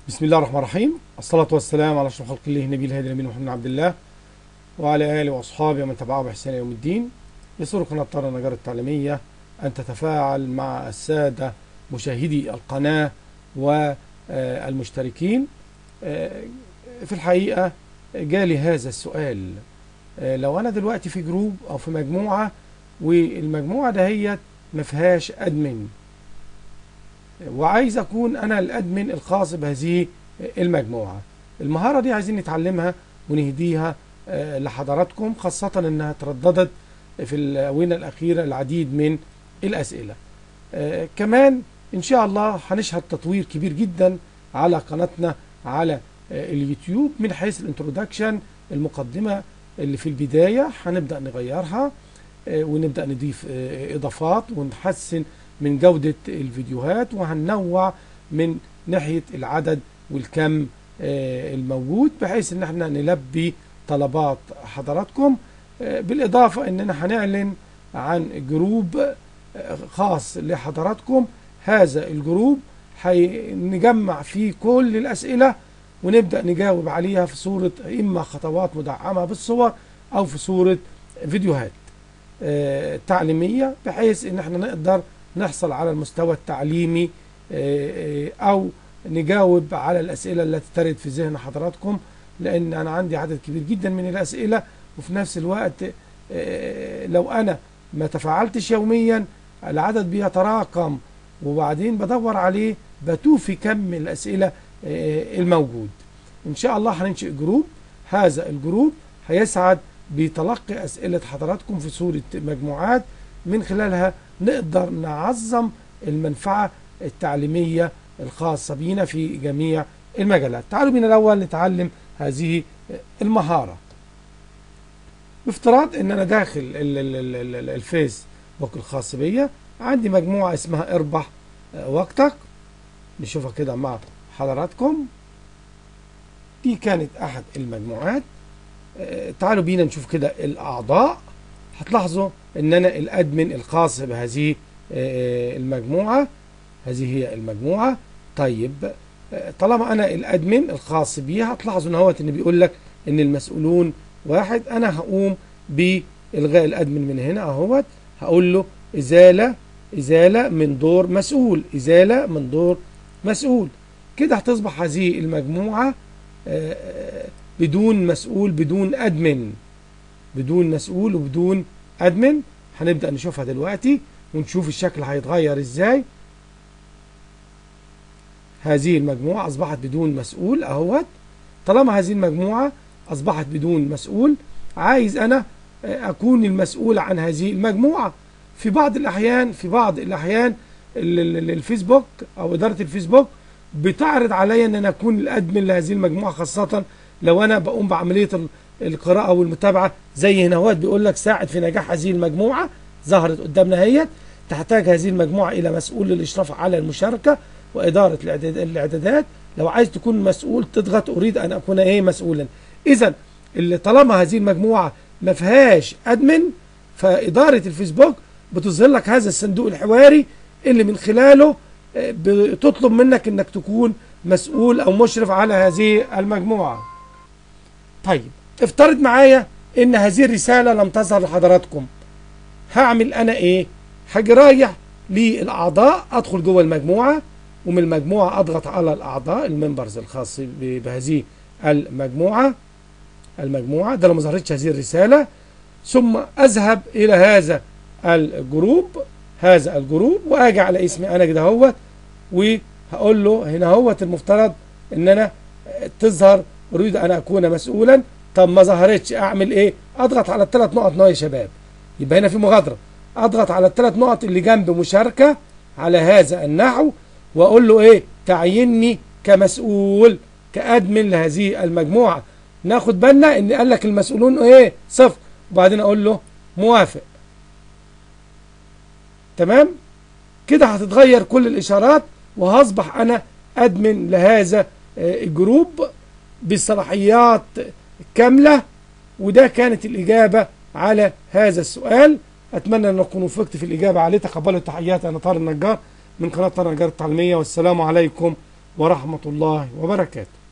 بسم الله الرحمن الرحيم الصلاة والسلام على أشرف خلق الله نبي الهادي الأمين محمد عبد الله وعلى آله وأصحابه ومن تبعه بإحسان يوم الدين يسر قناة طار النجار التعليمية أن تتفاعل مع السادة مشاهدي القناة والمشتركين في الحقيقة جالي هذا السؤال لو أنا دلوقتي في جروب أو في مجموعة والمجموعة دهيت ما فيهاش أدمن وعايز اكون انا الادمن الخاص بهذه المجموعه المهاره دي عايزين نتعلمها ونهديها لحضراتكم خاصه انها ترددت في الاونه الاخيره العديد من الاسئله كمان ان شاء الله هنشهد تطوير كبير جدا على قناتنا على اليوتيوب من حيث الانترودكشن المقدمه اللي في البدايه هنبدا نغيرها ونبدا نضيف اضافات ونحسن من جودة الفيديوهات وهننوع من ناحية العدد والكم الموجود بحيث ان احنا نلبي طلبات حضراتكم بالاضافة اننا هنعلن عن جروب خاص لحضراتكم هذا الجروب هنجمع فيه كل الاسئلة ونبدأ نجاوب عليها في صورة اما خطوات مدعمة بالصور او في صورة فيديوهات تعليمية بحيث ان احنا نقدر نحصل على المستوى التعليمي او نجاوب على الاسئله التي ترد في ذهن حضراتكم لان انا عندي عدد كبير جدا من الاسئله وفي نفس الوقت لو انا ما تفاعلتش يوميا العدد بيتراكم وبعدين بدور عليه بتوه في كم الاسئله الموجود ان شاء الله هننشئ جروب هذا الجروب هيسعد بتلقي اسئله حضراتكم في صوره مجموعات من خلالها نقدر نعظم المنفعة التعليمية الخاصة بينا في جميع المجالات تعالوا بينا الأول نتعلم هذه المهارة بافتراض ان انا داخل الفيس بوك الخاص بيا عندي مجموعة اسمها اربح وقتك نشوفها كده مع حضراتكم دي كانت احد المجموعات تعالوا بينا نشوف كده الاعضاء هتلاحظوا ان انا الادمن الخاص بهذه المجموعة هذه هي المجموعة طيب طالما انا الادمن الخاص بيها هتلاحظوا ان هوت ان بيقول لك ان المسؤولون واحد انا هقوم بالغاء الادمن من هنا اهوت هقول له ازالة ازالة من دور مسؤول ازالة من دور مسؤول كده هتصبح هذه المجموعة بدون مسؤول بدون ادمن بدون مسؤول وبدون ادمن هنبدأ نشوفها دلوقتي ونشوف الشكل هيتغير ازاي هذه المجموعة اصبحت بدون مسؤول اهوت طالما هذه المجموعة اصبحت بدون مسؤول عايز انا اكون المسؤول عن هذه المجموعة في بعض الاحيان في بعض الاحيان الفيسبوك او ادارة الفيسبوك بتعرض عليا ان انا اكون الادمن لهذه المجموعة خاصة لو انا بقوم بعملية القراءة والمتابعة زي هنا هوت بيقول لك ساعد في نجاح هذه المجموعة ظهرت قدامنا هي تحتاج هذه المجموعة إلى مسؤول للإشراف على المشاركة وإدارة الإعدادات لو عايز تكون مسؤول تضغط أريد أن أكون إيه مسؤولا إذا اللي طالما هذه المجموعة ما فيهاش أدمن فإدارة الفيسبوك بتظهر لك هذا الصندوق الحواري اللي من خلاله بتطلب منك انك تكون مسؤول او مشرف على هذه المجموعة طيب افترض معايا ان هذه الرسالة لم تظهر لحضراتكم هعمل انا ايه هاجي رايح للاعضاء ادخل جوه المجموعة ومن المجموعة اضغط على الاعضاء الممبرز الخاص بهذه المجموعة المجموعة ده لو ما ظهرتش هذه الرسالة ثم اذهب الى هذا الجروب هذا الجروب واجي على اسمي انا كده اهوت وهقول له هنا اهوت المفترض ان انا تظهر اريد ان اكون مسؤولا طب ما ظهرتش اعمل ايه اضغط على الثلاث نقط نوع يا شباب يبقى هنا في مغادره اضغط على الثلاث نقط اللي جنب مشاركه على هذا النحو واقول له ايه تعيني كمسؤول كادمن لهذه المجموعه ناخد بالنا ان قال لك المسؤولون ايه صفر وبعدين اقول له موافق تمام كده هتتغير كل الاشارات وهصبح انا ادمن لهذا الجروب بصلاحيات كاملة وده كانت الإجابة على هذا السؤال أتمنى أن أكون وفقت في الإجابة عليه تقبلوا التحيات أنا طارق النجار من قناة طارق النجار التعليمية والسلام عليكم ورحمة الله وبركاته